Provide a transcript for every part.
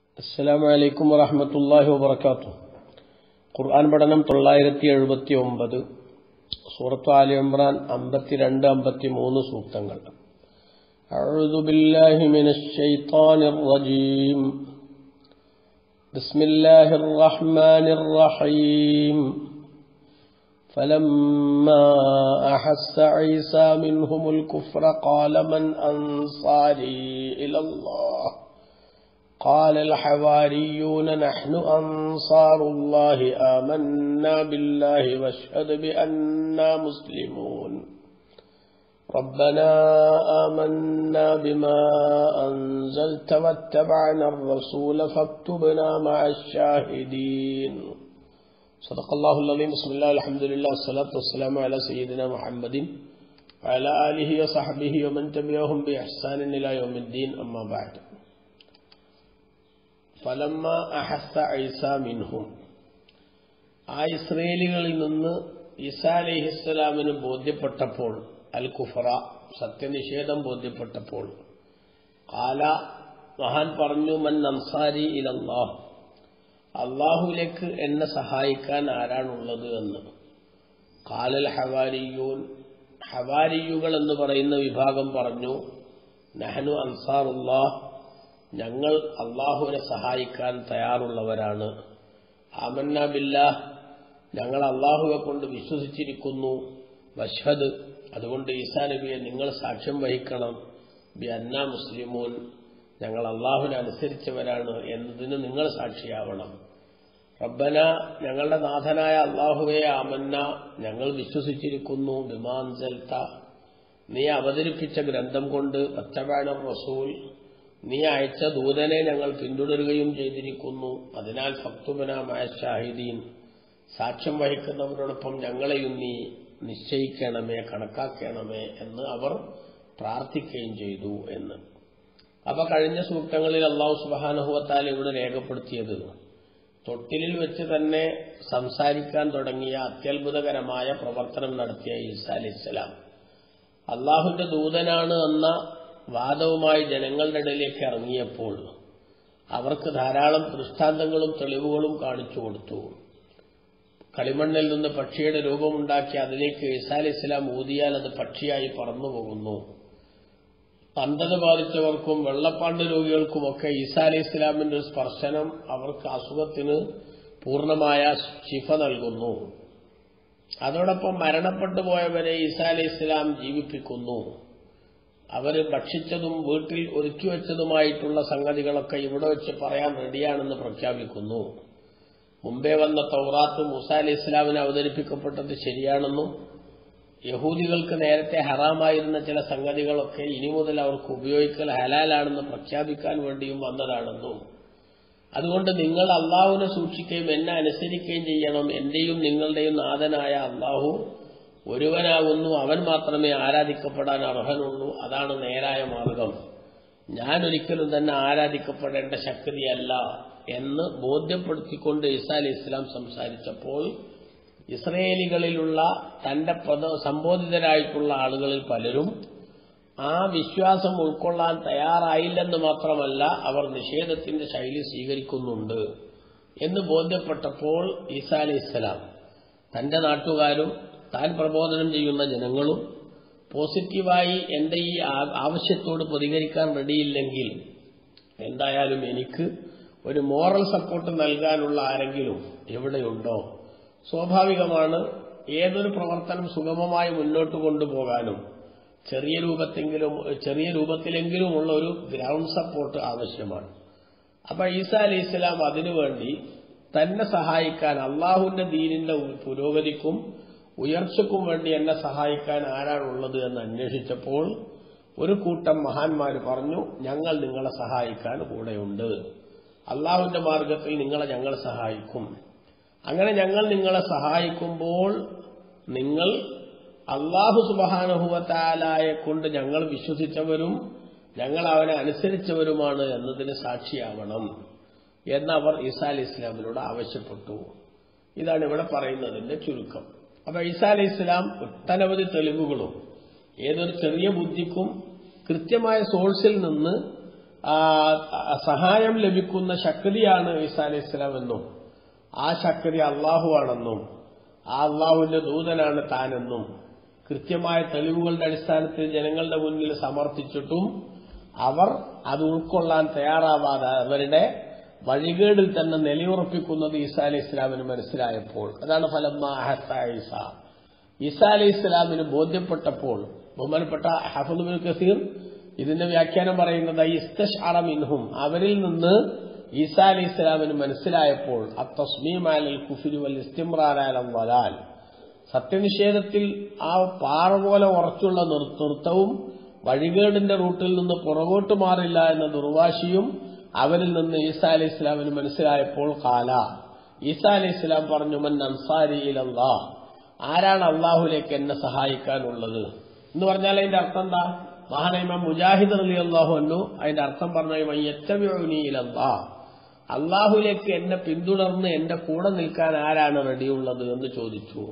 അസ്സലാമു അലൈക്കും വറഹമത്തല്ലാഹി വബർക്കാത്തു ഖുർആൻ പഠനം തൊള്ളായിരത്തി എഴുപത്തി ഒമ്പത് സൂറത്ത് ആലി ഇമ്രാൻ അമ്പത്തിരണ്ട് അമ്പത്തിമൂന്ന് സൂക്തങ്ങൾ أعوذ بالله من الشيطان الرجيم بسم الله الرحمن الرحيم فلما أحس عيسى منهم الكفر قال من أنصاري إلى الله قال الحواريون نحن أنصار الله آمنا بالله واشهد بأننا مسلمون ربنا آمنا بما أنزلت واتبعنا الرسول فاكتبنا مع الشاهدين صدق الله العظيم بسم الله الحمد لله والصلاة والسلام على سيدنا محمد وعلى آله وصحبه ومن تبعهم بإحسان إلى يوم الدين أما بعد ഫലമ്മ അഹസ ഐസ മിൻഹും ആ ഇസ്രയേലികളിൽ നിന്ന് ഈസാ അലിഹിസ്സലാമിന് ബോധ്യപ്പെട്ടപ്പോൾ അൽ കുഫറ സത്യനിഷേധം ബോധ്യപ്പെട്ടപ്പോൾ കാല മഹാൻ പറഞ്ഞു മൻ അൻസാരി ഇലല്ലാഹ് അള്ളാഹുലേക്ക് എന്നെ സഹായിക്കാൻ ആരാണുള്ളത് എന്ന് കാലൽ ഹവാരിയൂൻ ഹവാരിയുകൾ എന്ന് പറയുന്ന വിഭാഗം പറഞ്ഞു നഹനു അൻസാറുല്ലാഹ് ഞങ്ങൾ അള്ളാഹുവിനെ സഹായിക്കാൻ തയ്യാറുള്ളവരാണ് ആമന്ന ബില്ലാഹ് ഞങ്ങൾ അള്ളാഹുവെ കൊണ്ട് വിശ്വസിച്ചിരിക്കുന്നു വഷദ് അതുകൊണ്ട് ഈസാ നബിയെ നിങ്ങൾ സാക്ഷ്യം വഹിക്കണം ബി അന്ന മുസ്ലിമൂൻ ഞങ്ങൾ അള്ളാഹുവിനെ അനുസരിച്ചവരാണ് എന്നതിന് നിങ്ങൾ സാക്ഷിയാവണം റബ്ബന ഞങ്ങളുടെ നാഥനായ അള്ളാഹുവെ ആമന്ന ഞങ്ങൾ വിശ്വസിച്ചിരിക്കുന്നു ബിമാൻസൽത്ത നീ അവതരിപ്പിച്ച ഗ്രന്ഥം കൊണ്ട് ഒറ്റബാനം റസൂൽ നീ അയച്ച ദൂതനെ ഞങ്ങൾ പിന്തുടരുകയും ചെയ്തിരിക്കുന്നു അതിനാൽ ഫക്തുബനാമായ ഷാഹിദീൻ സാക്ഷ്യം വഹിക്കുന്നവരോടൊപ്പം ഞങ്ങളെയും നീ നിശ്ചയിക്കണമേ കണക്കാക്കണമേ എന്ന് അവർ പ്രാർത്ഥിക്കുകയും ചെയ്തു എന്ന് അപ്പൊ കഴിഞ്ഞ സൂക്തങ്ങളിൽ അള്ളാഹു സുബാനുഭവത്താൽ ഇവിടെ രേഖപ്പെടുത്തിയത് തൊട്ടിലിൽ വെച്ച് തന്നെ സംസാരിക്കാൻ തുടങ്ങിയ അത്യത്ഭുതകരമായ പ്രവർത്തനം നടത്തിയ ഈസാ അലിസ്ലാം അള്ളാഹുവിന്റെ ദൂതനാണ് എന്ന വാദവുമായി ജനങ്ങളുടെ ഇടയിലേക്ക് ഇറങ്ങിയപ്പോൾ അവർക്ക് ധാരാളം ദൃഷ്ടാന്തങ്ങളും തെളിവുകളും കാണിച്ചു കൊടുത്തു കളിമണ്ണിൽ നിന്ന് പക്ഷിയുടെ രൂപമുണ്ടാക്കി അതിലേക്ക് ഈസാ ഇസ്ലാം ഊതിയാൽ അത് പക്ഷിയായി പറന്നു പോകുന്നു അന്ധത ബാധിച്ചവർക്കും വെള്ളപ്പാണ്ട് രോഗികൾക്കുമൊക്കെ ഈസാ അലി ഇസ്ലാമിന്റെ ഒരു സ്പർശനം അവർക്ക് അസുഖത്തിന് പൂർണ്ണമായ ശിഫ നൽകുന്നു അതോടൊപ്പം മരണപ്പെട്ടു പോയവരെ ഈസാ അലി ഇസ്ലാം ജീവിപ്പിക്കുന്നു അവർ ഭക്ഷിച്ചതും വീട്ടിൽ ഒരുക്കി വെച്ചതുമായിട്ടുള്ള സംഗതികളൊക്കെ ഇവിടെ വെച്ച് പറയാൻ റെഡിയാണെന്ന് പ്രഖ്യാപിക്കുന്നു മുമ്പേ വന്ന തൗറാത്ത് മൂസ അലി ഇസ്ലാമിന് അവതരിപ്പിക്കപ്പെട്ടത് ശരിയാണെന്നും യഹൂദികൾക്ക് നേരത്തെ ഹറാമായിരുന്ന ചില സംഗതികളൊക്കെ ഇനി മുതൽ അവർക്ക് ഉപയോഗിക്കൽ ഹലാലാണെന്ന് പ്രഖ്യാപിക്കാൻ വേണ്ടിയും വന്നതാണെന്നും അതുകൊണ്ട് നിങ്ങൾ അള്ളാഹുവിനെ സൂക്ഷിക്കുകയും എന്നെ അനുസരിക്കുകയും ചെയ്യണം എന്റെയും നിങ്ങളുടെയും നാഥനായ അള്ളാഹു ഒരുവനാകുന്നു അവൻ മാത്രമേ ആരാധിക്കപ്പെടാൻ അർഹനുള്ളൂ അതാണ് നേരായ മാർഗം ഞാൻ ഒരിക്കലും തന്നെ ആരാധിക്കപ്പെടേണ്ട ശക്തിയല്ല എന്ന് ബോധ്യപ്പെടുത്തിക്കൊണ്ട് ഈസാ അലി ഇസ്ലാം സംസാരിച്ചപ്പോൾ ഇസ്രയേലികളിലുള്ള തന്റെ പദ സംബോധിതരായിട്ടുള്ള ആളുകളിൽ പലരും ആ വിശ്വാസം ഉൾക്കൊള്ളാൻ തയ്യാറായില്ലെന്ന് മാത്രമല്ല അവർ നിഷേധത്തിന്റെ ശൈലി സ്വീകരിക്കുന്നുണ്ട് എന്ന് ബോധ്യപ്പെട്ടപ്പോൾ ഈസാ അലി ഇസ്ലാം തന്റെ നാട്ടുകാരും താൻ പ്രബോധനം ചെയ്യുന്ന ജനങ്ങളും പോസിറ്റീവായി എന്റെ ഈ ആവശ്യത്തോട് പ്രതികരിക്കാൻ റെഡിയില്ലെങ്കിൽ എന്തായാലും എനിക്ക് ഒരു മോറൽ സപ്പോർട്ട് നൽകാനുള്ള ആരെങ്കിലും എവിടെയുണ്ടോ സ്വാഭാവികമാണ് ഏതൊരു പ്രവർത്തനം സുഗമമായി മുന്നോട്ട് കൊണ്ടുപോകാനും ചെറിയ രൂപത്തെങ്കിലും ചെറിയ രൂപത്തിലെങ്കിലുമുള്ള ഒരു ഗ്രൗണ്ട് സപ്പോർട്ട് ആവശ്യമാണ് അപ്പൊ ഈസാ അലി ഇസ്ലാം അതിനുവേണ്ടി തന്നെ സഹായിക്കാൻ അള്ളാഹുവിന്റെ ദീനിന്റെ പുരോഗതിക്കും ഉയർച്ചയ്ക്കും വേണ്ടി എന്നെ സഹായിക്കാൻ ആരാണുള്ളത് എന്ന് അന്വേഷിച്ചപ്പോൾ ഒരു കൂട്ടം മഹാന്മാർ പറഞ്ഞു ഞങ്ങൾ നിങ്ങളെ സഹായിക്കാൻ കൂടെയുണ്ട് അള്ളാഹുവിന്റെ മാർഗത്തിൽ നിങ്ങളെ ഞങ്ങൾ സഹായിക്കും അങ്ങനെ ഞങ്ങൾ നിങ്ങളെ സഹായിക്കുമ്പോൾ നിങ്ങൾ അള്ളാഹു സുബാനുഭവത്താലായെ കൊണ്ട് ഞങ്ങൾ വിശ്വസിച്ചവരും ഞങ്ങൾ അവനെ അനുസരിച്ചവരുമാണ് എന്നതിന് സാക്ഷിയാവണം എന്നവർ ഈസാ അലി ഇസ്ലാമിനോട് ആവശ്യപ്പെട്ടു ഇതാണ് ഇവിടെ പറയുന്നതിന്റെ ചുരുക്കം അപ്പൊ ഈസാ അലി ഇസ്ലാം ഒട്ടനവധി തെളിവുകളും ഏതൊരു ചെറിയ ബുദ്ധിക്കും കൃത്യമായ സോഴ്സിൽ നിന്ന് ആ, സഹായം ലഭിക്കുന്ന ശക്തിയാണ് ഈസാ അലൈഹി ഇസ്ലാം എന്നും ആ ശക്തി അള്ളാഹുവാണെന്നും ആ അള്ളാഹുവിന്റെ ദൂതനാണ് താനെന്നും കൃത്യമായ തെളിവുകളുടെ അടിസ്ഥാനത്തിൽ ജനങ്ങളുടെ മുന്നിൽ സമർത്ഥിച്ചിട്ടും അവർ അത് ഉൾക്കൊള്ളാൻ തയ്യാറാവാതെ അവരുടെ വഴികേടിൽ തന്നെ നിലയുറപ്പിക്കുന്നത് ഈസാ അലൈഹി ഇസ്ലാമിന് മനസ്സിലായപ്പോൾ അതാണ് ഫലമ്മ അഹസ ഈസ ഈസാ അലൈഹി ഇസ്ലാമിന് ബോധ്യപ്പെട്ടപ്പോൾ ബഹുമാനപ്പെട്ട ഹഫുദ് കസീർ ഇതിന്റെ വ്യാഖ്യാനം പറയുന്നത് ഇസ്തഷ് മിൻഹും അവരിൽ നിന്ന് ഈസാ അലൈഹി ഇസ്ലാമിന് മനസ്സിലായപ്പോൾ അത്തസ്മീമാലൽ കുഫിരി വൽ ഇസ്തിമ്രാലാലം വലാൽ സത്യനിഷേധത്തിൽ ആ പാറ പോലെ ഉറച്ചുള്ള നിർ- നൃത്തവും വഴികേടിന്റെ റൂട്ടിൽ നിന്ന് പുറകോട്ട് മാറില്ല എന്ന ദുർവാശിയും അവരിൽ നിന്ന് ഈസാ അലൈഹി ഇസ്ലാമിന് മനസ്സിലായപ്പോൾ കാല ഈസാ അലൈഹി ഇസ്ലാം പറഞ്ഞു മൻ അൻസാരിയിലല്ലാ ആരാണ് അള്ളാഹുലേക്ക് എന്നെ സഹായിക്കാനുള്ളത് എന്ന് പറഞ്ഞാൽ അതിന്റെ അർത്ഥം എന്താ മഹാനൈമ മുജാഹിദ് അലി അള്ളാഹു അന്നു അതിന്റെ അർത്ഥം പറഞ്ഞിലല്ലാ അള്ളാഹുലേക്ക് എന്നെ പിന്തുടർന്ന് എന്റെ കൂടെ നിൽക്കാൻ ആരാണ് റെഡിയുള്ളത് എന്ന് ചോദിച്ചു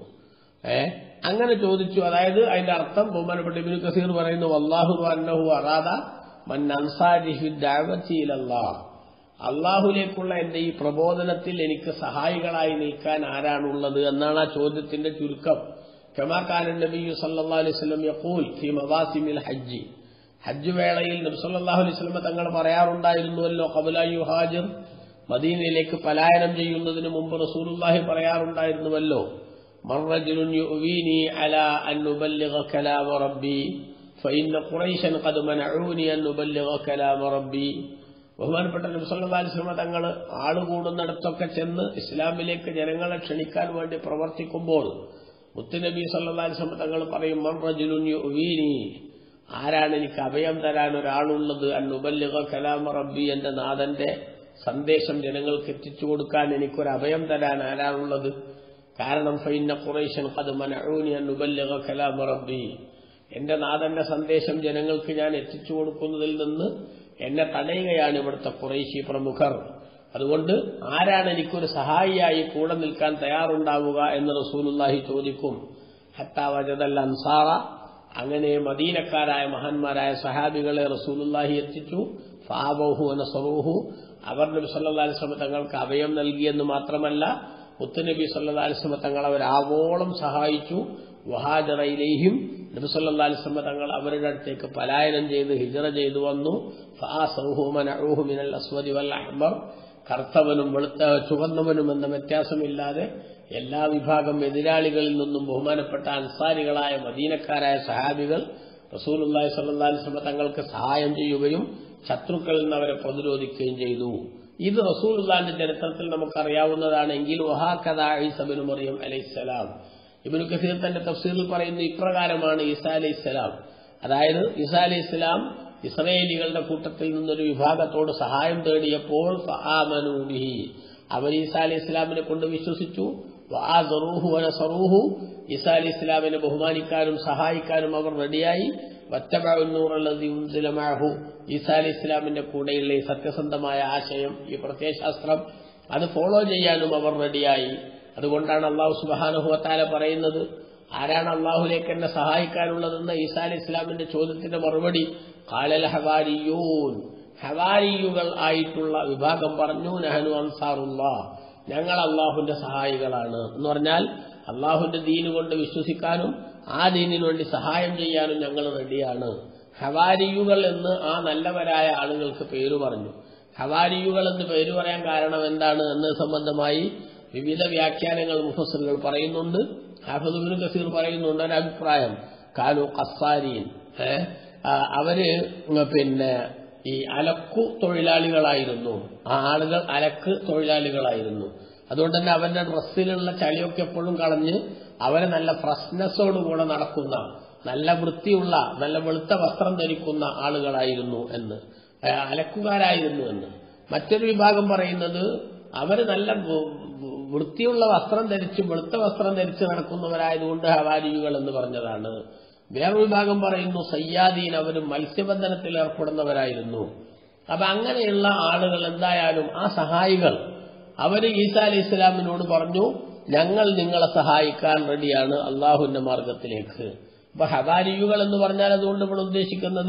ഏ അങ്ങനെ ചോദിച്ചു അതായത് അതിന്റെ അർത്ഥം ബഹുമാനപ്പെട്ട ഇബിനു കസീർ പറയുന്നു അള്ളാഹു അന്നഹു അറാദ മൻ അൻസാരിഹി ദഅവത്തിയിലല്ലാ അള്ളാഹുലേക്കുള്ള എന്റെ ഈ പ്രബോധനത്തിൽ എനിക്ക് സഹായികളായി നിൽക്കാൻ ആരാണുള്ളത് എന്നാണ് ആ ചോദ്യത്തിന്റെ ചുരുക്കം കമാക്കാനൻ നബിയു സല്ലല്ലാഹു അലൈഹി വസല്ലം യഖൂൽ ഫി മവാസിമിൽ ഹജ്ജ് ഹജ്ജ് വേളയിൽ നബി സല്ലല്ലാഹു അലൈഹി വസല്ലം തങ്ങൾ പറയാറുണ്ടായിരുന്നുവല്ലോ ഖബല യുഹാജിർ മദീനയിലേക്ക് പലായനം ചെയ്യുന്നതിന് മുമ്പ് റസൂലുള്ളാഹി പറയാറുണ്ടായിരുന്നുവല്ലോ മർറജുലുൻ യുവീനി അലാ അൻ ഉബല്ലിഗ കലാമ റബ്ബി فإن قريشا قد منعوني أن أبلغ كلام ربي ബഹുമാനപ്പെട്ട നബി സല്ലല്ലാഹു അലൈഹി വസല്ലം തങ്ങൾ ആള് കൂടുന്നിടത്തൊക്കെ ചെന്ന് ഇസ്ലാമിലേക്ക് ജനങ്ങളെ ക്ഷണിക്കാൻ വേണ്ടി പ്രവർത്തിക്കുമ്പോൾ മുത്തുനബി സല്ലല്ലാഹു അലൈഹി വസല്ലം തങ്ങൾ പറയും മൻ റജുലുൻ യുവീനി ആരാണ് എനിക്ക് അഭയം തരാൻ ഒരാളുള്ളത് അന്നുബല്ലിഗ കലാമ റബ്ബി എന്റെ നാഥന്റെ സന്ദേശം ജനങ്ങൾക്ക് എത്തിച്ചു കൊടുക്കാൻ എനിക്കൊരു അഭയം തരാൻ ആരാണുള്ളത് കാരണം ഫൈന ഖുറൈശൻ ഖദ് മനഊനി അന്നുബല്ലിഗ കലാമ റബ്ബി എന്റെ നാഥന്റെ സന്ദേശം ജനങ്ങൾക്ക് ഞാൻ എത്തിച്ചു കൊടുക്കുന്നതിൽ നിന്ന് എന്നെ തടയുകയാണ് ഇവിടുത്തെ കുറേശി പ്രമുഖർ അതുകൊണ്ട് ആരാണ് എനിക്കൊരു സഹായിയായി കൂടെ നിൽക്കാൻ തയ്യാറുണ്ടാവുക എന്ന് റസൂലുള്ളാഹി ചോദിക്കും ഹത്താ വജദൽ അൻസാറ അങ്ങനെ മദീനക്കാരായ മഹാന്മാരായ സഹാബികളെ റസൂലുള്ളാഹി എത്തിച്ചു ഫാബഹു നസറൂഹു അവർ നബി സല്ലല്ലാഹു അലൈഹി വസല്ലം തങ്ങൾക്ക് അഭയം നൽകിയെന്ന് മാത്രമല്ല മുത്തുനബി സല്ലല്ലാഹു അലൈഹി വസല്ലം തങ്ങൾ അവരാവോളം സഹായിച്ചു വഹാജറയിലേയും നബി സല്ലല്ലാഹു അലൈഹി വസല്ലം തങ്ങൾ അവരുടെ അടുത്തേക്ക് പലായനം ചെയ്ത് ഹിജറ ചെയ്തു വന്നു ഫആസറുഹു മനഊഹു മിനൽ അസ്വദി വൽ അഹ്മർ കറുത്തവനും വെളുത്ത ചുവന്നവനും എന്ന വ്യത്യാസമില്ലാതെ എല്ലാ വിഭാഗം എതിരാളികളിൽ നിന്നും ബഹുമാനപ്പെട്ട അൻസാരികളായ മദീനക്കാരായ സഹാബികൾ റസൂലുള്ളാഹി സ്വല്ലല്ലാഹു അലൈഹി വസല്ലം തങ്ങൾക്ക് സഹായം ചെയ്യുകയും ശത്രുക്കളിൽ നിന്ന് അവരെ പ്രതിരോധിക്കുകയും ചെയ്തു ഇത് റസൂലുള്ളാഹിന്റെ ചരിത്രത്തിൽ നമുക്കറിയാവുന്നതാണെങ്കിൽ വഹാക്കഥ ഈസബിനു മറിയം അലൈഹിസ്സലാം ഇബ്നു കസീർ തന്റെ തഫ്സീറിൽ പറയുന്നു ഇപ്രകാരമാണ് ഈസാ അലൈഹിസ്സലാം അതായത് ഈസാ അലൈഹിസ്സലാം ഇസ്രയേലികളുടെ കൂട്ടത്തിൽ നിന്നൊരു വിഭാഗത്തോട് സഹായം തേടിയപ്പോൾ ഫആമനൂ ബിഹി അവർ ഈസാ അലൈഹി ഇസ്ലാമിനെ കൊണ്ട് വിശ്വസിച്ചു വആസറൂഹു വനസറൂഹു ഈസാ അലൈഹി ഇസ്ലാമിനെ ബഹുമാനിക്കാനും സഹായിക്കാനും അവർ റെഡിയായി വത്തബഉന്നൂറല്ലദി ഉൻസില മഅഹു ഈസാ അലൈഹി ഇസ്ലാമിന്റെ കൂടെയുള്ള ഈ സത്യസന്ധമായ ആശയം ഈ പ്രത്യയശാസ്ത്രം അത് ഫോളോ ചെയ്യാനും അവർ റെഡിയായി അതുകൊണ്ടാണ് അള്ളാഹു സുബ്ഹാനഹു വതആല പറയുന്നത് ആരാണ് അള്ളാഹുലേക്ക് എന്നെ സഹായിക്കാനുള്ളതെന്ന് ഈസാ അലൈഹി ഇസ്ലാമിന്റെ ചോദ്യത്തിന്റെ മറുപടി കാലൽ ഹവാരിയൂൻ ഹവാരിയുകൾ ആയിട്ടുള്ള വിഭാഗം പറഞ്ഞു നഹനു അൻസാറുള്ള ഞങ്ങൾ അള്ളാഹുവിന്റെ സഹായികളാണ് എന്ന് പറഞ്ഞാൽ അള്ളാഹുവിന്റെ ദീന് കൊണ്ട് വിശ്വസിക്കാനും ആ ദീനിനു വേണ്ടി സഹായം ചെയ്യാനും ഞങ്ങൾ റെഡിയാണ് ഹവാരിയുകൾ എന്ന് ആ നല്ലവരായ ആളുകൾക്ക് പേര് പറഞ്ഞു ഹവാരിയുകൾ എന്ന് പേര് പറയാൻ കാരണം എന്താണ് എന്നത് സംബന്ധമായി വിവിധ വ്യാഖ്യാനങ്ങൾ മുഫസറുകൾ പറയുന്നുണ്ട് ഹാഫിദുബിൻ കസീർ പറയുന്നുണ്ട് ഒരു അഭിപ്രായം കാലു കസാരീൻ ഏഹ് അവര് പിന്നെ ഈ അലക്കു തൊഴിലാളികളായിരുന്നു ആ ആളുകൾ അലക്ക് തൊഴിലാളികളായിരുന്നു അതുകൊണ്ട് തന്നെ അവരുടെ ഡ്രസ്സിലുള്ള ചളിയൊക്കെ എപ്പോഴും കളഞ്ഞ് അവരെ നല്ല ഫ്രഷ്നെസ്സോടുകൂടെ നടക്കുന്ന നല്ല വൃത്തിയുള്ള നല്ല വെളുത്ത വസ്ത്രം ധരിക്കുന്ന ആളുകളായിരുന്നു എന്ന് അലക്കുകാരായിരുന്നു എന്ന് മറ്റൊരു വിഭാഗം പറയുന്നത് അവര് നല്ല വൃത്തിയുള്ള വസ്ത്രം ധരിച്ച് വെളുത്ത വസ്ത്രം ധരിച്ച് നടക്കുന്നവരായതുകൊണ്ട് ഹവാരിയുകൾ എന്ന് പറഞ്ഞതാണ് വേറൊരു വിഭാഗം പറയുന്നു സയ്യാദീൻ അവർ മത്സ്യബന്ധനത്തിൽ ഏർപ്പെടുന്നവരായിരുന്നു അപ്പൊ അങ്ങനെയുള്ള ആളുകൾ എന്തായാലും ആ സഹായികൾ അവർ ഈസാ അലി ഇസ്ലാമിനോട് പറഞ്ഞു ഞങ്ങൾ നിങ്ങളെ സഹായിക്കാൻ റെഡിയാണ് അള്ളാഹുവിന്റെ മാർഗത്തിലേക്ക് അപ്പൊ ഹവാരിയുകൾ എന്ന് പറഞ്ഞാൽ അതുകൊണ്ട് നമ്മൾ ഉദ്ദേശിക്കുന്നത്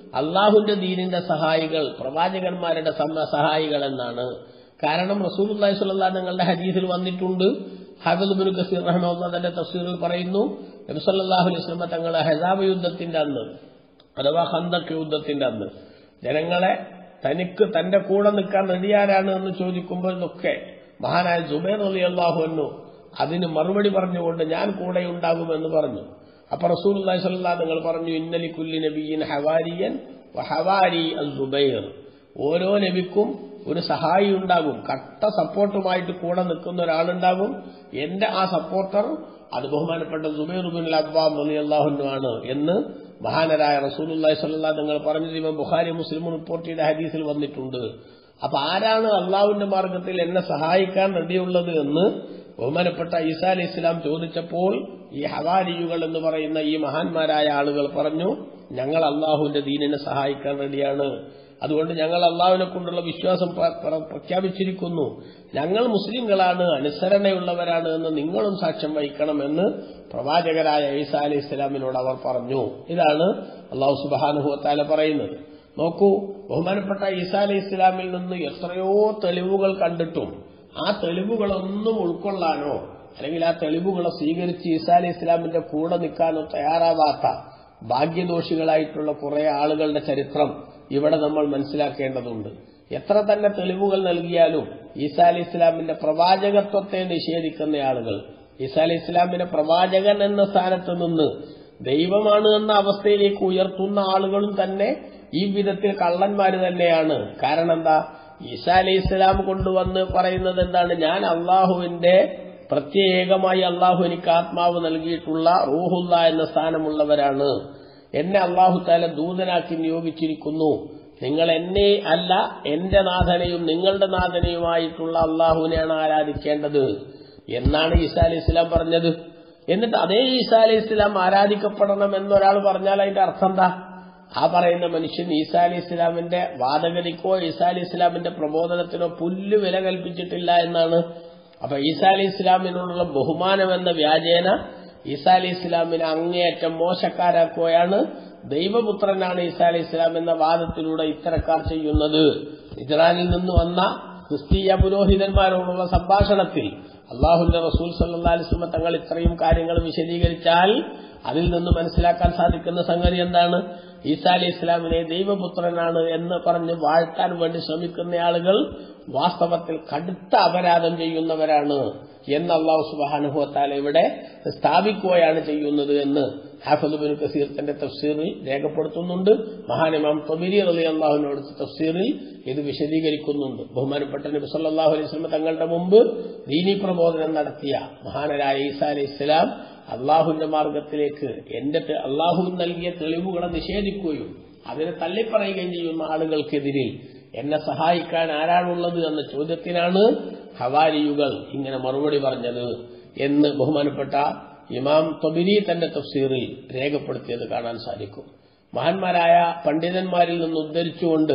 അള്ളാഹുന്റെ ദീനിന്റെ സഹായികൾ പ്രവാചകന്മാരുടെ സമ്മ സഹായികൾ എന്നാണ് കാരണം റസൂലുള്ളാഹി സ്വല്ലല്ലാഹു നിങ്ങളുടെ ഹദീസിൽ വന്നിട്ടുണ്ട് ഹാഫിദ് ബിൻ കസീർ റഹ്മത്തുള്ളാഹി തന്റെ തഫ്സീറിൽ പറയുന്നു നബി സല്ലല്ലാഹു അലൈഹി വസല്ലം തങ്ങളുടെ ഹസാബ് യുദ്ധത്തിന്റെ അന്ന് അഥവാ ഹന്തക് യുദ്ധത്തിന്റെ അന്ന് ജനങ്ങളെ തനിക്ക് തന്റെ കൂടെ നിൽക്കാൻ റെഡിയാരാണ് എന്ന് ചോദിക്കുമ്പോഴൊക്കെ മഹാനായ ജുബൈർ അലി അള്ളാഹുവിനു അതിന് മറുപടി പറഞ്ഞുകൊണ്ട് ഞാൻ കൂടെ ഉണ്ടാകുമെന്ന് പറഞ്ഞു അപ്പൊ റസൂൽ സല്ലാ നിങ്ങൾ പറഞ്ഞു ഇന്നലി കുല്ലി നബിയിൻ ഹവാരിയൻ ഹവാരി അൽ ജുബൈർ ഓരോ നബിക്കും ഒരു സഹായി ഉണ്ടാകും കട്ട സപ്പോർട്ടുമായിട്ട് കൂടെ നിൽക്കുന്ന ഒരാളുണ്ടാകും എന്റെ ആ സപ്പോർട്ടർ അത് ബഹുമാനപ്പെട്ട സുബൈർ ബിൻ അബ്ബാം അലി അള്ളാഹുനു ആണ് എന്ന് മഹാനരായ റസൂലുല്ലാഹി സ്വല്ലല്ലാഹു നിങ്ങൾ പറഞ്ഞത് ഇമാം ബുഖാരി മുസ്ലിം റിപ്പോർട്ട് ചെയ്ത ഹദീസിൽ വന്നിട്ടുണ്ട് അപ്പൊ ആരാണ് അള്ളാഹുവിന്റെ മാർഗത്തിൽ എന്നെ സഹായിക്കാൻ റെഡിയുള്ളത് എന്ന് ബഹുമാനപ്പെട്ട ഈസാ അലി ഇസ്ലാം ചോദിച്ചപ്പോൾ ഈ ഹവാരിയുകൾ എന്ന് പറയുന്ന ഈ മഹാന്മാരായ ആളുകൾ പറഞ്ഞു ഞങ്ങൾ അള്ളാഹുവിന്റെ ദീനിനെ സഹായിക്കാൻ റെഡിയാണ് അതുകൊണ്ട് ഞങ്ങൾ അള്ളാഹുവിനെ കൊണ്ടുള്ള വിശ്വാസം പ്ര- പ്ര- പ്രഖ്യാപിച്ചിരിക്കുന്നു ഞങ്ങൾ മുസ്ലിങ്ങളാണ് അനുസരണയുള്ളവരാണ് എന്ന് നിങ്ങളും സാക്ഷ്യം വഹിക്കണമെന്ന് പ്രവാചകരായ ഈസാ അലി ഇസ്ലാമിനോട് അവർ പറഞ്ഞു ഇതാണ് അള്ളാഹു സുബാനുഹുവത്താല പറയുന്നത് നോക്കൂ ബഹുമാനപ്പെട്ട ഈസാ അലി ഇസ്ലാമിൽ നിന്ന് എത്രയോ തെളിവുകൾ കണ്ടിട്ടും ആ തെളിവുകളൊന്നും ഉൾക്കൊള്ളാനോ അല്ലെങ്കിൽ ആ തെളിവുകളെ സ്വീകരിച്ച് ഈസാ അലി ഇസ്ലാമിന്റെ കൂടെ നിൽക്കാനോ തയ്യാറാവാത്ത ഭാഗ്യദോഷികളായിട്ടുള്ള കുറെ ആളുകളുടെ ചരിത്രം ഇവിടെ നമ്മൾ മനസ്സിലാക്കേണ്ടതുണ്ട് എത്ര തന്നെ തെളിവുകൾ നൽകിയാലും ഈസാ അലി ഇസ്ലാമിന്റെ പ്രവാചകത്വത്തെ നിഷേധിക്കുന്ന ആളുകൾ ഈസാ അലി ഇസ്ലാമിനെ പ്രവാചകൻ എന്ന സ്ഥാനത്ത് നിന്ന് ദൈവമാണ് എന്ന അവസ്ഥയിലേക്ക് ഉയർത്തുന്ന ആളുകളും തന്നെ ഈ വിധത്തിൽ കള്ളന്മാര് തന്നെയാണ് കാരണം എന്താ ഈസാ അലി ഇസ്ലാം കൊണ്ടുവന്ന് പറയുന്നത് എന്താണ് ഞാൻ അള്ളാഹുവിന്റെ പ്രത്യേകമായി അള്ളാഹു എനിക്ക് ആത്മാവ് നൽകിയിട്ടുള്ള റൂഹുല്ല എന്ന സ്ഥാനമുള്ളവരാണ് എന്നെ അള്ളാഹു താല ദൂതനാക്കി നിയോഗിച്ചിരിക്കുന്നു നിങ്ങൾ എന്നെ അല്ല എന്റെ നാഥനെയും നിങ്ങളുടെ നാഥനെയുമായിട്ടുള്ള അള്ളാഹുവിനെയാണ് ആരാധിക്കേണ്ടത് എന്നാണ് ഈസാ അലി ഇസ്ലാം പറഞ്ഞത് എന്നിട്ട് അതേ ഈസാ അലി ഇസ്ലാം ആരാധിക്കപ്പെടണം എന്നൊരാൾ പറഞ്ഞാൽ അതിന്റെ അർത്ഥം എന്താ ആ പറയുന്ന മനുഷ്യൻ ഈസാ അലി ഇസ്ലാമിന്റെ വാദഗതിക്കോ ഈസാ അലി ഇസ്ലാമിന്റെ പ്രബോധനത്തിനോ പുല്ല് വില കൽപ്പിച്ചിട്ടില്ല എന്നാണ് അപ്പൊ ഈസാ അലി ഇസ്ലാമിനോടുള്ള ബഹുമാനം എന്ന വ്യാജേന ഈസാ അലി ഇസ്ലാമിനെ അങ്ങേയറ്റം മോശക്കാരാക്കുകയാണ് ദൈവപുത്രനാണ് ഈസാ അലി ഇസ്ലാം എന്ന വാദത്തിലൂടെ ഇത്തരക്കാർ ചെയ്യുന്നത് ഇസ്രായേലിൽ നിന്ന് വന്ന ക്രിസ്തീയ പുരോഹിതന്മാരോടുള്ള സംഭാഷണത്തിൽ അള്ളാഹുന്റെ റസൂൽ സല്ലാ അലിസ്മ തങ്ങൾ ഇത്രയും കാര്യങ്ങൾ വിശദീകരിച്ചാൽ അതിൽ നിന്ന് മനസ്സിലാക്കാൻ സാധിക്കുന്ന സംഗതി എന്താണ് ഈസാ അലി ഇസ്ലാമിനെ ദൈവപുത്രനാണ് എന്ന് പറഞ്ഞ് വാഴ്ത്താൻ വേണ്ടി ശ്രമിക്കുന്ന ആളുകൾ വാസ്തവത്തിൽ കടുത്ത അപരാധം ചെയ്യുന്നവരാണ് എന്ന് അള്ളാഹു സുബാനുഭവത്താൽ ഇവിടെ സ്ഥാപിക്കുകയാണ് ചെയ്യുന്നത് എന്ന് ഹാഫുബിൻ കസീർ തന്റെ തഫ്സീറിൽ രേഖപ്പെടുത്തുന്നുണ്ട് മഹാനിമാം തൊബിരി അലി അള്ളാഹുവിനോട് തഫ്സീറിൽ ഇത് വിശദീകരിക്കുന്നുണ്ട് ബഹുമാനപ്പെട്ട നബി സല്ലാഹു അലൈഹി സ്വലം തങ്ങളുടെ മുമ്പ് ദീനി പ്രബോധനം നടത്തിയ മഹാനരായ ഈസാ അലൈഹി ഇസ്ലാം അള്ളാഹുവിന്റെ മാർഗത്തിലേക്ക് എന്റെ തെ- അള്ളാഹു നൽകിയ തെളിവുകളെ നിഷേധിക്കുകയും അതിനെ തള്ളിപ്പറയുകയും ചെയ്യുന്ന ആളുകൾക്കെതിരിൽ എന്നെ സഹായിക്കാൻ ആരാണുള്ളത് എന്ന ചോദ്യത്തിനാണ് ഹവാരിയുകൾ ഇങ്ങനെ മറുപടി പറഞ്ഞത് എന്ന് ബഹുമാനപ്പെട്ട ഇമാം തൊബിരി തന്റെ തഫ്സീറിൽ രേഖപ്പെടുത്തിയത് കാണാൻ സാധിക്കും മഹാന്മാരായ പണ്ഡിതന്മാരിൽ നിന്ന് ഉദ്ധരിച്ചുകൊണ്ട്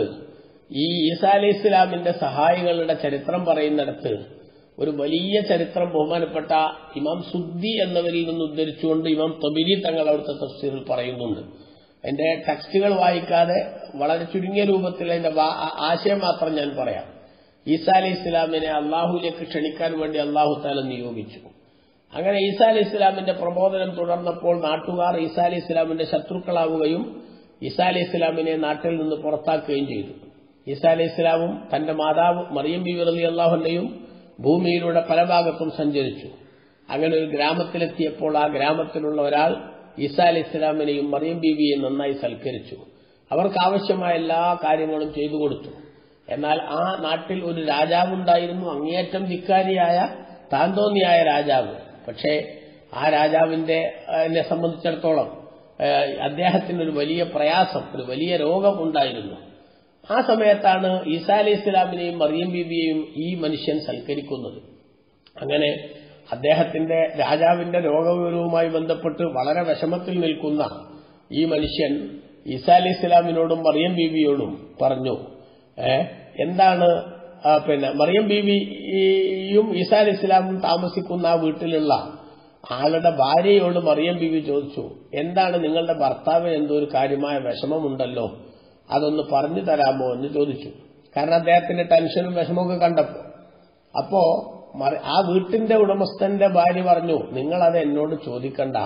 ഈ ഈസാ അലൈഹി ഇസ്ലാമിന്റെ സഹായികളുടെ ചരിത്രം പറയുന്നിടത്ത് ഒരു വലിയ ചരിത്രം ബഹുമാനപ്പെട്ട ഇമാം സുദ്ദി എന്നവരിൽ നിന്ന് ഉദ്ധരിച്ചുകൊണ്ട് ഇമാം തൊബിരി തങ്ങൾ അവിടുത്തെ തഫ്സീറിൽ പറയുന്നുണ്ട് എന്റെ ടെക്സ്റ്റുകൾ വായിക്കാതെ വളരെ ചുരുങ്ങിയ രൂപത്തിൽ അതിന്റെ വാ- ആ- ആശയം മാത്രം ഞാൻ പറയാം ഈസാ അലൈഹി ഇസ്ലാമിനെ അള്ളാഹുലേക്ക് ക്ഷണിക്കാൻ വേണ്ടി അള്ളാഹു താല നിയോഗിച്ചു അങ്ങനെ ഈസാ അലി ഇസ്ലാമിന്റെ പ്രബോധനം തുടർന്നപ്പോൾ നാട്ടുകാർ ഈസാ അലി ഇസ്ലാമിന്റെ ശത്രുക്കളാവുകയും ഈസാ അലി ഇസ്ലാമിനെ നാട്ടിൽ നിന്ന് പുറത്താക്കുകയും ചെയ്തു ഈസാ അലി ഇസ്ലാമും തന്റെ മാതാവ് മറിയം ബി റലി അള്ളാഹുനെയും ഭൂമിയിലൂടെ പല ഭാഗത്തും സഞ്ചരിച്ചു അങ്ങനെ ഒരു ഗ്രാമത്തിലെത്തിയപ്പോൾ ആ ഗ്രാമത്തിലുള്ള ഒരാൾ ഈസാ അലി ഇസ്ലാമിനെയും മറിയം ബീവിയെയും നന്നായി സൽക്കരിച്ചു അവർക്ക് ആവശ്യമായ എല്ലാ കാര്യങ്ങളും ചെയ്തു കൊടുത്തു എന്നാൽ ആ നാട്ടിൽ ഒരു രാജാവുണ്ടായിരുന്നു അങ്ങേയറ്റം ധിക്കാരിയായ താന്തോന്നിയായ രാജാവ് പക്ഷേ ആ രാജാവിന്റെ ആ, എന്നെ സംബന്ധിച്ചിടത്തോളം ആ, അദ്ദേഹത്തിന് ഒരു വലിയ പ്രയാസം ഒരു വലിയ രോഗം ഉണ്ടായിരുന്നു ആ സമയത്താണ് ഈസാ അലി ഇസ്ലാമിനെയും മറിയം ബീബിയെയും ഈ മനുഷ്യൻ സൽക്കരിക്കുന്നത് അങ്ങനെ അദ്ദേഹത്തിന്റെ രാജാവിന്റെ രോഗവിവരവുമായി ബന്ധപ്പെട്ട് വളരെ വിഷമത്തിൽ നിൽക്കുന്ന ഈ മനുഷ്യൻ ഈസാ അലി ഇസ്ലാമിനോടും മറിയം ബീവിയോടും പറഞ്ഞു ഏ എന്താണ് ആ, പിന്നെ മറിയം ബീവിയും ഈസാ അലി ഇസ്ലാമും താമസിക്കുന്ന ആ വീട്ടിലുള്ള ആളുടെ ഭാര്യയോട് മറിയം ബീവി ചോദിച്ചു എന്താണ് നിങ്ങളുടെ ഭർത്താവിന് എന്തോ ഒരു കാര്യമായ വിഷമമുണ്ടല്ലോ അതൊന്ന് പറഞ്ഞു തരാമോ എന്ന് ചോദിച്ചു കാരണം അദ്ദേഹത്തിന്റെ ടെൻഷനും വിഷമമൊക്കെ കണ്ടപ്പോ അപ്പോ മറി- ആ വീട്ടിന്റെ ഉടമസ്ഥന്റെ ഭാര്യ പറഞ്ഞു നിങ്ങളത് എന്നോട് ചോദിക്കണ്ട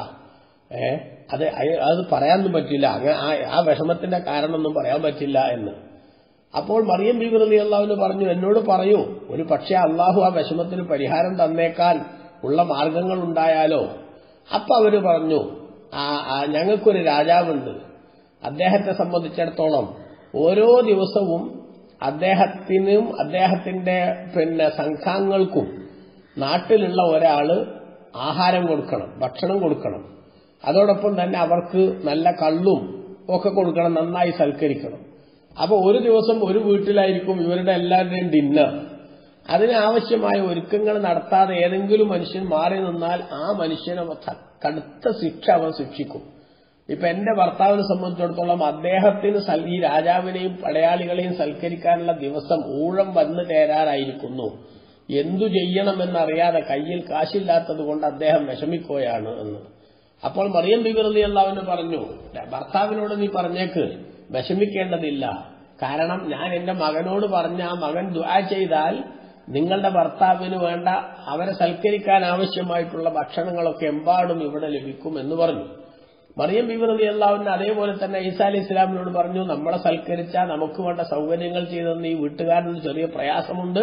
ഏ അത് അയ- അത് പറയാനൊന്നും പറ്റില്ല അങ്ങനെ ആ- ആ വിഷമത്തിന്റെ കാരണമൊന്നും പറയാൻ പറ്റില്ല എന്ന് അപ്പോൾ മറിയം ബീവി അള്ളാഹുവിന് പറഞ്ഞു എന്നോട് പറയൂ ഒരു പക്ഷേ അള്ളാഹു ആ വിഷമത്തിന് പരിഹാരം തന്നേക്കാൻ ഉള്ള മാർഗങ്ങൾ ഉണ്ടായാലോ അപ്പൊ അവര് പറഞ്ഞു ആ ആ, ഞങ്ങൾക്കൊരു രാജാവുണ്ട് അദ്ദേഹത്തെ സംബന്ധിച്ചിടത്തോളം ഓരോ ദിവസവും അദ്ദേഹത്തിനും അദ്ദേഹത്തിന്റെ പിന്നെ സംഘാംഗങ്ങൾക്കും നാട്ടിലുള്ള ഒരാള് ആഹാരം കൊടുക്കണം ഭക്ഷണം കൊടുക്കണം അതോടൊപ്പം തന്നെ അവർക്ക് നല്ല കള്ളും ഒക്കെ കൊടുക്കണം നന്നായി സൽക്കരിക്കണം അപ്പൊ ഒരു ദിവസം ഒരു വീട്ടിലായിരിക്കും ഇവരുടെ എല്ലാവരുടെയും ഡിന്നർ അതിനാവശ്യമായ ഒരുക്കങ്ങൾ നടത്താതെ ഏതെങ്കിലും മനുഷ്യൻ മാറി നിന്നാൽ ആ മനുഷ്യനെ ത- കടുത്ത ശിക്ഷ അവൻ ശിക്ഷിക്കും ഇപ്പൊ എന്റെ ഭർത്താവിനെ സംബന്ധിച്ചിടത്തോളം അദ്ദേഹത്തിന് സൽ- ഈ രാജാവിനെയും പടയാളികളെയും സൽക്കരിക്കാനുള്ള ദിവസം ഊഴം വന്നു ചേരാറായിരിക്കുന്നു എന്തു ചെയ്യണമെന്നറിയാതെ കയ്യിൽ കാശില്ലാത്തത് കൊണ്ട് അദ്ദേഹം വിഷമിക്കുകയാണ് എന്ന് അപ്പോൾ മറിയം ബിബിറലി അള്ളാവിന് പറഞ്ഞു ഭർത്താവിനോട് നീ പറഞ്ഞേക്ക് വിഷമിക്കേണ്ടതില്ല കാരണം ഞാൻ എന്റെ മകനോട് പറഞ്ഞ ആ മകൻ ദുആ ചെയ്താൽ നിങ്ങളുടെ ഭർത്താവിന് വേണ്ട അവരെ സൽക്കരിക്കാൻ ആവശ്യമായിട്ടുള്ള ഭക്ഷണങ്ങളൊക്കെ എമ്പാടും ഇവിടെ ലഭിക്കും എന്ന് പറഞ്ഞു മറിയം ബിബിറലി അള്ളാവിന് അതേപോലെ തന്നെ ഈസാ അലി ഇസ്ലാമിനോട് പറഞ്ഞു നമ്മളെ സൽക്കരിച്ചാൽ നമുക്ക് വേണ്ട സൗകര്യങ്ങൾ ചെയ്തെന്ന് ഈ വീട്ടുകാരന് ചെറിയ പ്രയാസമുണ്ട്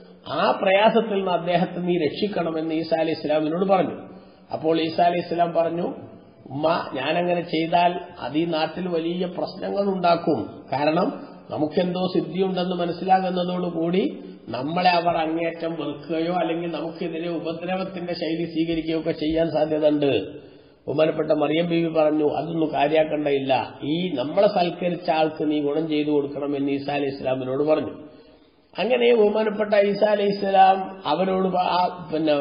ആ പ്രയാസത്തിൽ നിന്ന് അദ്ദേഹത്തെ നീ രക്ഷിക്കണമെന്ന് ഈസാ അലി ഇസ്ലാമിനോട് പറഞ്ഞു അപ്പോൾ ഈസാ അലി ഇസ്ലാം പറഞ്ഞു ഉമ്മ ഞാനങ്ങനെ ചെയ്താൽ അത് ഈ നാട്ടിൽ വലിയ പ്രശ്നങ്ങൾ ഉണ്ടാക്കും കാരണം നമുക്കെന്തോ സിദ്ധിയുണ്ടെന്ന് മനസ്സിലാകുന്നതോടുകൂടി നമ്മളെ അവർ അങ്ങേറ്റം വെറുക്കുകയോ അല്ലെങ്കിൽ നമുക്കെതിരെ ഉപദ്രവത്തിന്റെ ശൈലി സ്വീകരിക്കുകയോ ഒക്കെ ചെയ്യാൻ സാധ്യതയുണ്ട് ബഹുമാനപ്പെട്ട മറിയം ബീവി പറഞ്ഞു അതൊന്നും കാര്യാക്കണ്ടയില്ല ഈ നമ്മളെ സൽക്കരിച്ച ആൾക്ക് നീ ഗുണം ചെയ്തു കൊടുക്കണമെന്ന് ഈസാ അലി ഇസ്ലാമിനോട് പറഞ്ഞു അങ്ങനെ ബഹുമാനപ്പെട്ട ഈസാ അലൈഹി ഇസ്ലാം അവരോട് പ- ആ പിന്നെ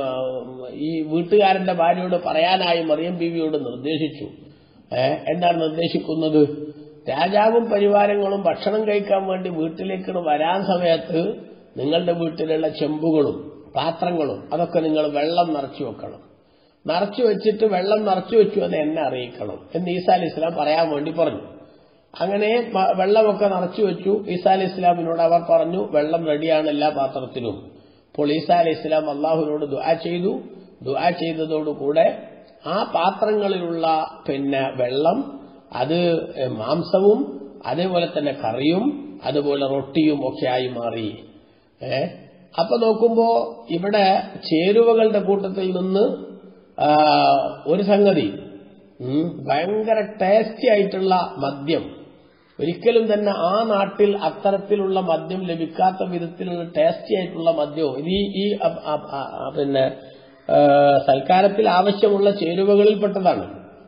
ഈ വീട്ടുകാരന്റെ ഭാര്യയോട് പറയാനായി മറിയം ബീവിയോട് നിർദ്ദേശിച്ചു ഏ എന്താണ് നിർദ്ദേശിക്കുന്നത് രാജാവും പരിവാരങ്ങളും ഭക്ഷണം കഴിക്കാൻ വേണ്ടി വീട്ടിലേക്ക് വരാൻ സമയത്ത് നിങ്ങളുടെ വീട്ടിലുള്ള ചെമ്പുകളും പാത്രങ്ങളും അതൊക്കെ നിങ്ങൾ വെള്ളം നിറച്ചു വെക്കണം നിറച്ചു വെച്ചിട്ട് വെള്ളം നിറച്ചു വെച്ചു അത് എന്നെ അറിയിക്കണം എന്ന് ഈസാ അലി ഇസ്ലാം പറയാൻ വേണ്ടി പറഞ്ഞു അങ്ങനെ മ- വെള്ളമൊക്കെ നിറച്ചു വെച്ചു ഈസാ അലി ഇസ്ലാമിനോട് അവർ പറഞ്ഞു വെള്ളം റെഡിയാണ് എല്ലാ പാത്രത്തിലും അപ്പോൾ ഈസാ അലി ഇസ്ലാം അള്ളാഹുവിനോട് ദുആ ചെയ്തു ദുആ ചെയ്തതോടുകൂടെ ആ പാത്രങ്ങളിലുള്ള പിന്നെ വെള്ളം അത് മാംസവും അതേപോലെ തന്നെ കറിയും അതുപോലെ റൊട്ടിയും ഒക്കെ ആയി മാറി ഏ അപ്പൊ നോക്കുമ്പോ ഇവിടെ ചേരുവകളുടെ കൂട്ടത്തിൽ നിന്ന് ആ, ഒരു സംഗതി ഉം, ഭയങ്കര ടേസ്റ്റി ആയിട്ടുള്ള മദ്യം ഒരിക്കലും തന്നെ ആ നാട്ടിൽ അത്തരത്തിലുള്ള മദ്യം ലഭിക്കാത്ത വിധത്തിലുള്ള ടേസ്റ്റി ആയിട്ടുള്ള മദ്യവും ഇത് ഈ ഈ അ- അ- അ- അ- പിന്നെ ആ, സൽക്കാരത്തിൽ ആവശ്യമുള്ള ചേരുവകളിൽപ്പെട്ടതാണ്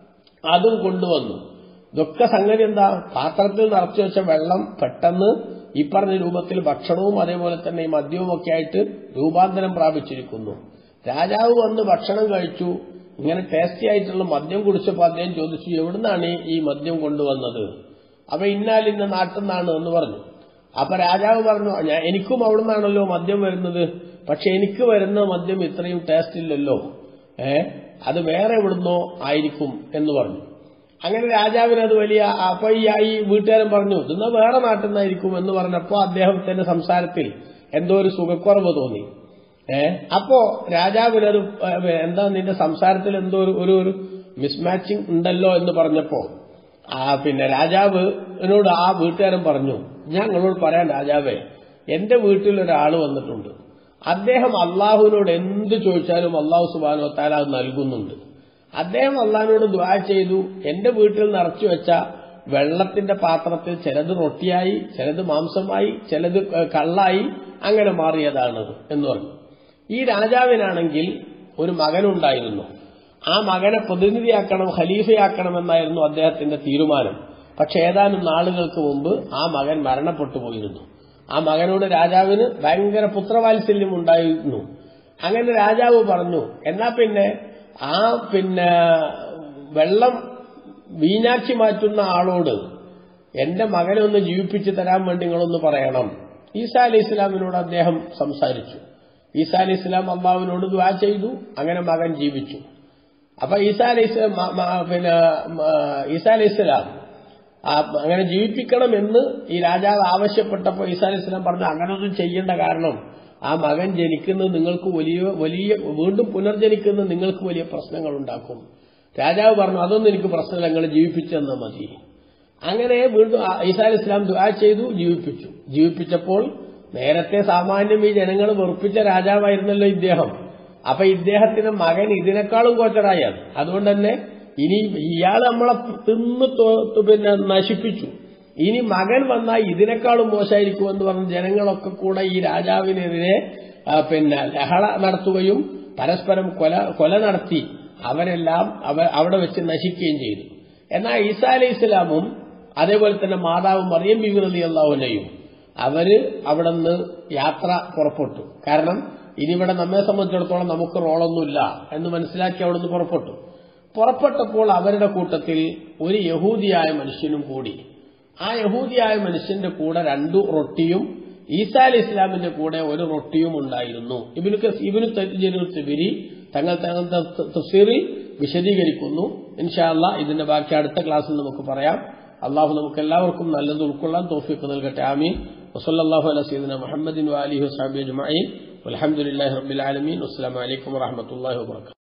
അതും കൊണ്ടുവന്നു ഇതൊക്കെ സംഗതി എന്താ പാത്രത്തിൽ നിറച്ചു വെച്ച വെള്ളം പെട്ടെന്ന് ഈ പറഞ്ഞ രൂപത്തിൽ ഭക്ഷണവും അതേപോലെ തന്നെ ഈ മദ്യവും ഒക്കെ ആയിട്ട് രൂപാന്തരം പ്രാപിച്ചിരിക്കുന്നു രാജാവ് വന്ന് ഭക്ഷണം കഴിച്ചു ഇങ്ങനെ ടേസ്റ്റി ആയിട്ടുള്ള മദ്യം കുടിച്ചപ്പോൾ അദ്ദേഹം ചോദിച്ചു എവിടുന്നാണ് ഈ- ഈ മദ്യം കൊണ്ടുവന്നത് അപ്പൊ ഇന്നാൽ ഇന്ന നാട്ടിൽ നിന്നാണ് എന്ന് പറഞ്ഞു അപ്പൊ രാജാവ് പറഞ്ഞു ഞാൻ എനിക്കും അവിടുന്നാണല്ലോ മദ്യം വരുന്നത് പക്ഷെ എനിക്ക് വരുന്ന മദ്യം ഇത്രയും ടേസ്റ്റ് ഇല്ലല്ലോ ഏ അത് വേറെ എവിടുന്നോ ആയിരിക്കും എന്ന് പറഞ്ഞു അങ്ങനെ രാജാവിന് അത് വലിയ അപ്പൊ ഈ ഈ വീട്ടുകാരൻ പറഞ്ഞു ഇതെന്നാ വേറെ നാട്ടിൽ നിന്നായിരിക്കും എന്ന് പറഞ്ഞപ്പോ അദ്ദേഹത്തിന്റെ സംസാരത്തിൽ എന്തോ ഒരു സുഖക്കുറവ് തോന്നി ഏ അപ്പോ രാജാവിനത് ഏ, എന്താ നിന്റെ സംസാരത്തിൽ എന്തോ ഒരു ഒരു ഒരു മിസ്മാച്ചിങ് ഉണ്ടല്ലോ എന്ന് പറഞ്ഞപ്പോ ആ പിന്നെ രാജാവിനോട് ആ വീട്ടുകാരൻ പറഞ്ഞു ഞാൻ നിങ്ങളോട് പറയാൻ രാജാവേ എന്റെ വീട്ടിൽ ഒരാൾ വന്നിട്ടുണ്ട് അദ്ദേഹം അള്ളാഹുവിനോട് എന്ത് ചോദിച്ചാലും അള്ളാഹു സുബാനോ താല അത് നൽകുന്നുണ്ട് അദ്ദേഹം അള്ളാഹിനോട് ദ്വാ ചെയ്തു എന്റെ വീട്ടിൽ നിറച്ചു വെച്ച വെള്ളത്തിന്റെ പാത്രത്തിൽ ചിലത് റൊട്ടിയായി ചിലത് മാംസമായി ചിലത് കള്ളായി അങ്ങനെ മാറിയതാണ് എന്ന് പറഞ്ഞു ഈ രാജാവിനാണെങ്കിൽ ഒരു മകനുണ്ടായിരുന്നു ആ മകനെ പ്രതിനിധിയാക്കണം ഖലീഫയാക്കണമെന്നായിരുന്നു അദ്ദേഹത്തിന്റെ തീരുമാനം പക്ഷെ ഏതാനും നാളുകൾക്ക് മുമ്പ് ആ മകൻ മരണപ്പെട്ടു പോയിരുന്നു ആ മകനോട് രാജാവിന് ഭയങ്കര പുത്രവാത്സല്യം ഉണ്ടായിരുന്നു അങ്ങനെ രാജാവ് പറഞ്ഞു എന്നാ പിന്നെ ആ പിന്നെ വെള്ളം വീഞ്ഞാക്കി മാറ്റുന്ന ആളോട് എന്റെ മകനെ ഒന്ന് ജീവിപ്പിച്ചു തരാൻ വേണ്ടി നിങ്ങളൊന്ന് പറയണം ഈസാ അലൈഹി ഇസ്ലാമിനോട് അദ്ദേഹം സംസാരിച്ചു ഈസാ അലൈഹി ഇസ്ലാം അള്ളാഹുവിനോട് ദ്വാ ചെയ്തു അങ്ങനെ മകൻ ജീവിച്ചു അപ്പൊ ഈസാ അലൈഹി ഇസ്ലാം മ- മ- പിന്നെ മ- ഈസാ അലൈഹി ഇസ്ലാം ആ, അങ്ങനെ ജീവിപ്പിക്കണമെന്ന് ഈ രാജാവ് ആവശ്യപ്പെട്ടപ്പോൾ ഈസാ അലൈഹി സ്വലാം പറഞ്ഞു അങ്ങനൊന്നും ചെയ്യേണ്ട കാരണം ആ മകൻ ജനിക്കുന്നത് നിങ്ങൾക്ക് വലിയ വലിയ വീണ്ടും പുനർജനിക്കുന്നത് നിങ്ങൾക്ക് വലിയ പ്രശ്നങ്ങൾ ഉണ്ടാക്കും രാജാവ് പറഞ്ഞു അതൊന്നും എനിക്ക് പ്രശ്നമില്ല നിങ്ങൾ ജീവിപ്പിച്ചെന്നാൽ മതി അങ്ങനെ വീണ്ടും ആ ഈസാ അലൈഹി ഇസ്ലാം ദുആ ചെയ്തു ജീവിപ്പിച്ചു ജീവിപ്പിച്ചപ്പോൾ നേരത്തെ സാമാന്യം ഈ ജനങ്ങൾ വെറുപ്പിച്ച രാജാവായിരുന്നല്ലോ ഇദ്ദേഹം അപ്പൊ ഇദ്ദേഹത്തിന്റെ മകൻ ഇതിനേക്കാളും കോച്ചറായാണ് അതുകൊണ്ട് തന്നെ ഇനി ഇയാൾ നമ്മളെ തിന്ന് തോ- പിന്നെ നശിപ്പിച്ചു ഇനി മകൻ വന്നാൽ ഇതിനേക്കാളും മോശമായിരിക്കും എന്ന് പറഞ്ഞ് ജനങ്ങളൊക്കെ കൂടെ ഈ രാജാവിനെതിരെ ആ, പിന്നെ ലഹള നടത്തുകയും പരസ്പരം കൊല കൊല നടത്തി അവരെല്ലാം അവ- അവിടെ വെച്ച് നശിക്കുകയും ചെയ്തു എന്നാൽ ഈസാ അലൈഹി ഇസ്ലാമും അതേപോലെ തന്നെ മാതാവ് മറിയം ബിബി റലി അള്ളാഹുലയും അവര് അവിടെ നിന്ന് യാത്ര പുറപ്പെട്ടു കാരണം ഇനി ഇവിടെ നമ്മെ സംബന്ധിച്ചിടത്തോളം നമുക്ക് റോളൊന്നുമില്ല എന്ന് മനസ്സിലാക്കി അവിടെ നിന്ന് പുറപ്പെട്ടു പുറപ്പെട്ടപ്പോൾ അവരുടെ കൂട്ടത്തിൽ ഒരു യഹൂദിയായ മനുഷ്യനും കൂടി ആ യഹൂദിയായ മനുഷ്യന്റെ കൂടെ രണ്ടു റൊട്ടിയും ഈസാ അലി ഇസ്ലാമിന്റെ കൂടെ ഒരു റൊട്ടിയും ഉണ്ടായിരുന്നു ഇബിനു കസ്- ഇബിനു തജ്ജീറുൽ തിബിരി തങ്ങൾ തങ്ങളുടെ തഫ്സീറിൽ വിശദീകരിക്കുന്നു ഇൻഷാല്ല ഇതിന്റെ ബാക്കി അടുത്ത ക്ലാസ്സിൽ നമുക്ക് പറയാം അള്ളാഹു നമുക്ക് എല്ലാവർക്കും നല്ലത് ഉൾക്കൊള്ളാൻ തോഫിക്ക് നൽകട്ടെ ആമീൻ വസല്ലാഹു അല സീദന മുഹമ്മദിൻ വാലിഹു സാബി അജ്മഈൻ അലഹമുല്ലാഹി റബ്ബിൽ ആലമീൻ അസ്സലാമു അലൈക്കും വറഹ്മത്തുള്ളാഹി വബറകാതുഹു